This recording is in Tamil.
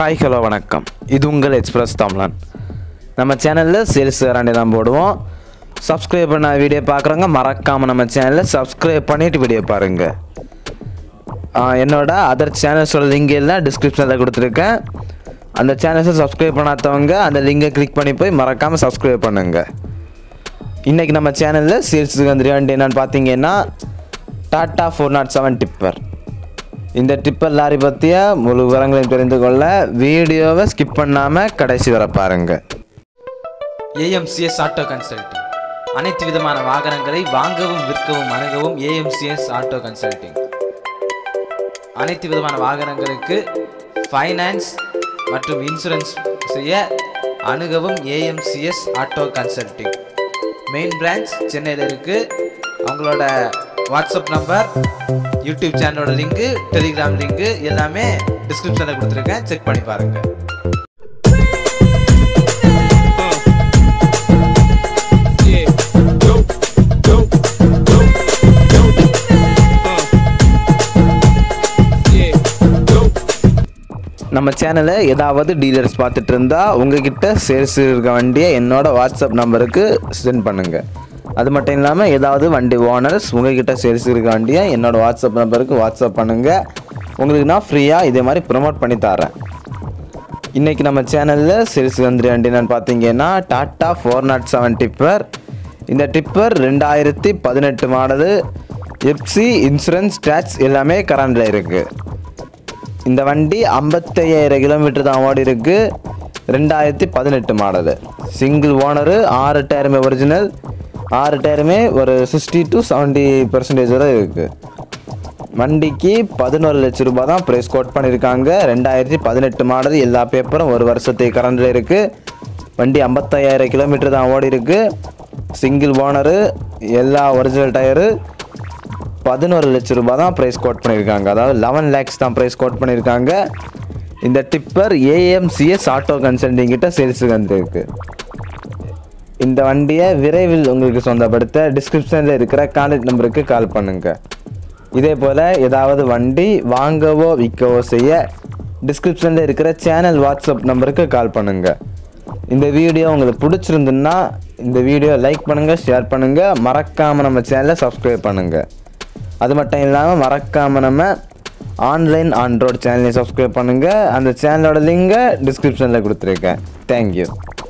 ஹாய் ஹலோ வணக்கம் இது உங்கள் எக்ஸ்பிரஸ் தமிழன் நம்ம சேனலில் சேல்ஸ் வேறாண்டி தான் போடுவோம் சப்ஸ்கிரைப் பண்ண வீடியோ பார்க்குறவங்க மறக்காமல் நம்ம சேனலில் சப்ஸ்கிரைப் பண்ணிவிட்டு வீடியோ பாருங்கள் என்னோட அதர் சேனல்ஸோட லிங்க் எல்லாம் டிஸ்கிரிப்ஷனில் கொடுத்துருக்கேன் அந்த சேனல்ஸை சப்ஸ்கிரைப் பண்ணாதவங்க அந்த லிங்கை கிளிக் பண்ணி போய் மறக்காமல் சப்ஸ்கிரைப் பண்ணுங்கள் இன்றைக்கி நம்ம சேனலில் சேல்ஸுக்கு வந்து வண்டி என்னன்னு பார்த்தீங்கன்னா Tata four nought seven tipper இந்த டிப்பர் லாரி பற்றிய முழு விவரங்களையும் தெரிந்து கொள்ள வீடியோவை ஸ்கிப் பண்ணாமல் கடைசி வரை பாருங்க ஏஎம்சிஎஸ் ஆட்டோ கன்சல்டிங் அனைத்து விதமான வாகனங்களை வாங்கவும் விற்கவும் அணுகவும் ஏஎம்சிஎஸ் ஆட்டோ கன்சல்டிங் அனைத்து விதமான வாகனங்களுக்கு ஃபைனான்ஸ் மற்றும் இன்சூரன்ஸ் செய்ய அணுகவும் AMCS auto consulting main branch சென்னையில் இருக்குது அவங்களோட வாட்ஸ்அப் நம்பர் யூடியூப் சேனலோட லிங்க்கு டெலிகிராம் லிங்க்கு எல்லாமே டிஸ்கிரிப்ஷனில் கொடுத்துருக்கேன் செக் பண்ணி பாருங்கள் Yeah. Go, go, go, go. Uh. Yeah. Go. நம்ம சேனலை ஏதாவது டீலர்ஸ் பார்த்துட்டு இருந்தால் உங்ககிட்ட சேல்ஸ் இருக்க வண்டியை என்னோட வாட்ஸ்அப் நம்பருக்கு சென்ட் பண்ணுங்கள் அது மட்டும் இல்லாமல் ஏதாவது வண்டி ஓனர்ஸ் உங்ககிட்ட சேல்ஸ் இருக்க வண்டியை என்னோட வாட்ஸ்அப் நம்பருக்கு வாட்ஸ்அப் பண்ணுங்கள் உங்களுக்கு நான் ஃப்ரீயாக இதே மாதிரி ப்ரொமோட் பண்ணி தரேன் இன்றைக்கி நம்ம சேனலில் சேல்ஸ் வந்து வண்டி என்னன்னு பார்த்தீங்கன்னா Tata four nought seven tipper இந்த டிப்பர் ரெண்டாயிரத்தி பதினெட்டு மாடலு எப்சி இன்சூரன்ஸ் டேக்ஸ் எல்லாமே கரண்டில் இருக்குது இந்த வண்டி ஐம்பத்தையாயிரம் கிலோமீட்டர் தான் ஓடி இருக்கு ரெண்டாயிரத்தி பதினெட்டு மாடலு சிங்கிள் ஓனரு ஆறு டயருமே ஒரிஜினல் ஆறு டயருமே ஒரு சிக்ஸ்டி டு செவன்ட்டி பர்சன்டேஜ் வரை இருக்குது வண்டிக்கு பதினோரு லட்ச ரூபாய் தான் ப்ரைஸ் கோட் பண்ணியிருக்காங்க ரெண்டாயிரத்தி பதினெட்டு மாடல் எல்லா பேப்பரும் ஒரு வருஷத்துக்கு கரண்டில் இருக்குது வண்டி ஐம்பத்தையாயிரம் கிலோமீட்டர் தான் ஓடி இருக்கு சிங்கிள் ஓனரு எல்லா ஒரிஜினல் டயரு பதினோரு லட்ச ரூபாய் தான் ப்ரைஸ் கோட் பண்ணியிருக்காங்க அதாவது லெவன் லேக்ஸ் தான் ப்ரைஸ் கோட் பண்ணியிருக்காங்க இந்த டிப்பர் ஏஎம்சிஎஸ் ஆட்டோ கன்சல்டிங் கிட்ட சேல்ஸுக்கு வந்திருக்கு இந்த வண்டியை விரைவில் உங்களுக்கு சொந்தப்படுத்த டிஸ்கிரிப்ஷனில் இருக்கிற கான்டாக்ட் நம்பருக்கு கால் பண்ணுங்க இதே போல் ஏதாவது வண்டி வாங்கவோ விற்கவோ செய்ய டிஸ்கிரிப்ஷனில் இருக்கிற சேனல் வாட்ஸ்அப் நம்பருக்கு கால் பண்ணுங்க இந்த வீடியோ உங்களுக்கு பிடிச்சிருந்துன்னா இந்த வீடியோ லைக் பண்ணுங்கள் ஷேர் பண்ணுங்கள் மறக்காமல் நம்ம சேனலை சப்ஸ்கிரைப் பண்ணுங்கள் அது மட்டும் இல்லாமல் மறக்காமல் நம்ம ஆன்லைன் ஆன் ரோட் சேனலையும் சப்ஸ்கிரைப் பண்ணுங்கள் அந்த சேனலோட லிங்கை டிஸ்கிரிப்ஷனில் கொடுத்துருக்கேன் தேங்க்யூ